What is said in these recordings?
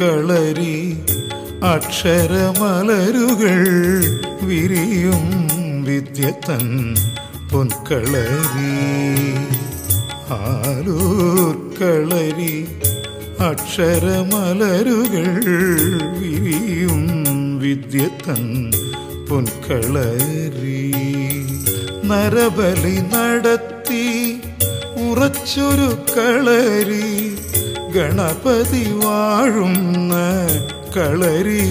ആലൂർക്കളരി അക്ഷരമലരുകൾ വിരിയും വിദ്യത്തൻ പൊൻകളരി ആലൂർക്കളരി അക്ഷരമലരുകൾ വിരിയും വിദ്യത്തൻ പൊൻകളരി നരബലി നടത്തി ഉറച്ചൊരു കളരി ഗണപതി വാഴുന്ന കളരി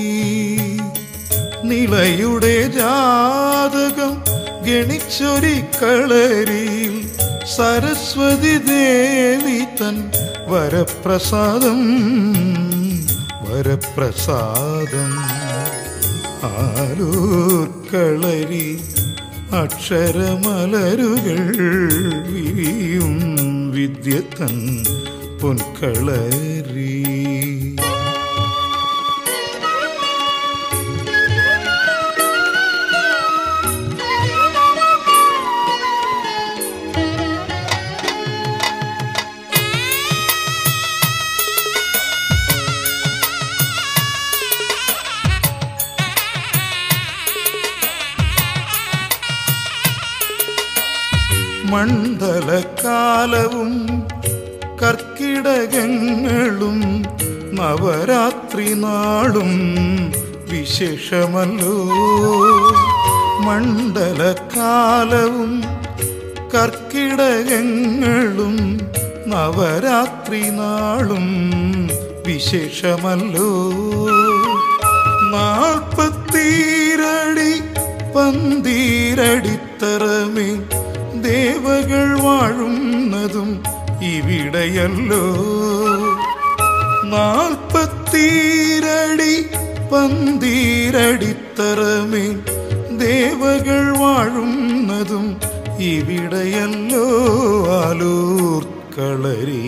നിളയുടെ ജാതകം ഗണിച്ചൊരി കളരിയിൽ സരസ്വതി ദേവി തൻ വരപ്രസാദം വരപ്രസാദം ആലൂർക്കളരി അക്ഷരമലരുകൾ വിരിയും വിദ്യത്തൻ പൊൻകളരി മണ്ഡലകാലവും കർക്കിടകങ്ങളും നവരാത്രി നാളും വിശേഷമല്ലോ മണ്ഡലകാലവും കർക്കിടകങ്ങളും നവരാത്രി നാളും വിശേഷമല്ലോ നാൽപ്പത്തീരടി പന്തീരടിത്തറമേ ദേവകൾ വാഴുന്നതും ഇവിടെയല്ലോ നാൽപ്പത്തീരടി പന്തീരടിത്തറമേ ദേവകൾ വാഴുന്നതും ഇവിടെയല്ലോ ആലൂർക്കളരി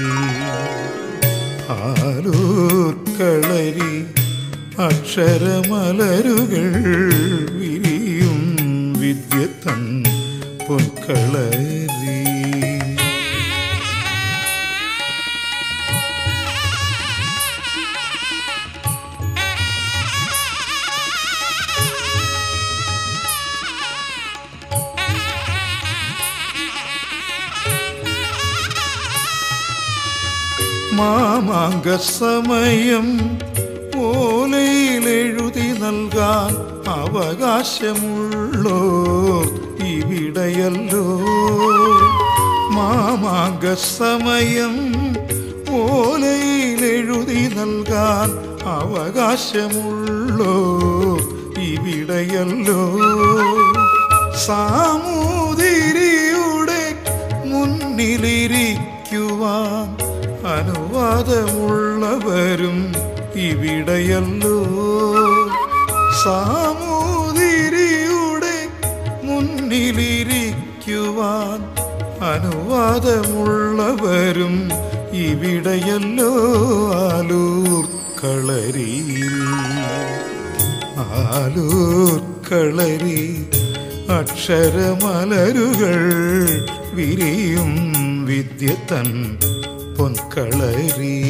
ആലൂർക്കളരി അക്ഷരമലരുകൾ വിരിയും വിദ്യത്തൻ പൊൻകളരി മാമാങ്ക സമയം ഓലയിലെഴുതി നൽകാൻ അവകാശമുള്ളോ ഇവിടെയല്ലോ മാമാങ്ക സമയം ഓലയിലെഴുതി നൽകാൻ അവകാശമുള്ളോ ഇവിടെയല്ലോ സാമൂതിരിയുടെ മുന്നിലിരിക്കുവാൻ അനുവാദമുള്ളവരും ഇവിടെയല്ലോ സാമൂതിരിയുടെ മുന്നിലിരിക്കുവാൻ അനുവാദമുള്ളവരും ഇവിടെയല്ലോ ആലൂർക്കളരി ആലൂർക്കളരി അക്ഷരമലരുകൾ വിരിയും വിദ്യത്തൻ പൊൻകളരി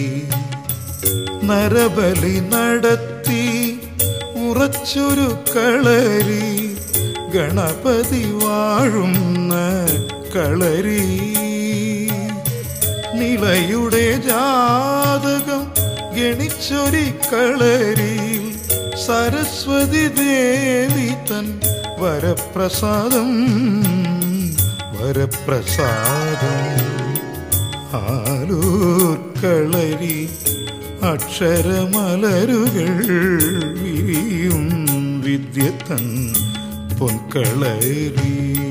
നരബലി നടത്തി ഉറച്ചൊരു കളരി ഗണപതി വാഴുന്ന കളരി നിളയുടെ ജാതകം ഗണിച്ചൊരി കളരിയിൽ സരസ്വതി ദേവി തൻ വരപ്രസാദം വരപ്രസാദം ആലൂർക്കളരി അക്ഷരമലരുകൾ വിരിയും വിദ്യത്തൻ പൊൻകളരി